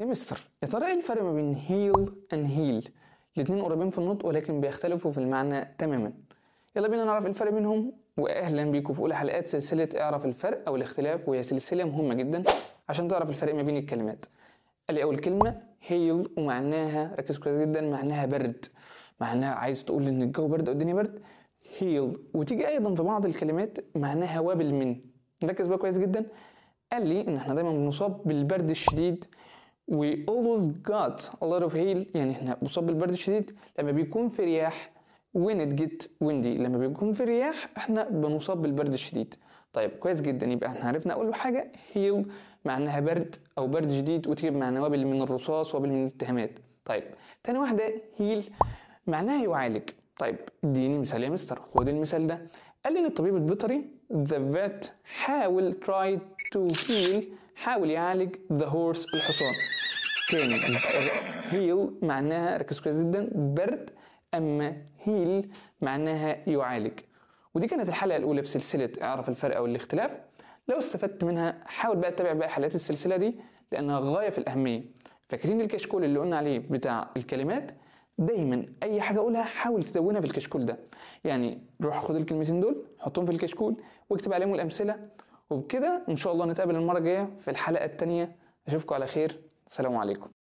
يا مستر يا ترى ايه الفرق ما بين هيل and هيل الاتنين قريبين في النطق ولكن بيختلفوا في المعنى تماما يلا بينا نعرف إيه الفرق بينهم واهلا بيكم في اولى حلقات سلسله اعرف الفرق او الاختلاف وهي سلسله مهمه جدا عشان تعرف الفرق ما بين الكلمات قال لي اول كلمه هيل ومعناها ركز كويس جدا معناها برد معناها عايز تقول ان الجو برد او الدنيا برد هيل وتيجي ايضا في بعض الكلمات معناها وابل من نركز بقى كويس جدا قال لي ان احنا دايما بنصاب بالبرد الشديد we always got a lot of hail يعني احنا بنصاب بالبرد الشديد لما بيكون في رياح when it get windy لما بيكون في رياح احنا بنصاب بالبرد الشديد طيب كويس جدا يبقى احنا عرفنا اول حاجه هيل معناها برد او برد شديد وتيجي بمعنى وابل من الرصاص وابل من الاتهامات طيب تاني واحده هيل معناها يعالج طيب اديني مثال يا مستر خد المثال ده قال لي ان الطبيب البيطري the vet حاول try to heal حاول يعالج the horse الحصان تاني يبقى heal معناها ركز كويس جدا برد اما heal معناها يعالج ودي كانت الحلقه الاولى في سلسله اعرف الفرق او الاختلاف لو استفدت منها حاول بقى تتابع باقي حلقات السلسله دي لانها غايه في الاهميه فاكرين الكشكول اللي قلنا عليه بتاع الكلمات دايما اي حاجه اقولها حاول تدونها في الكشكول ده يعني روح خد الكلمتين دول حطهم في الكشكول واكتب عليهم الامثله وبكده ان شاء الله نتقابل المره الجايه في الحلقه الثانيه اشوفكم على خير السلام عليكم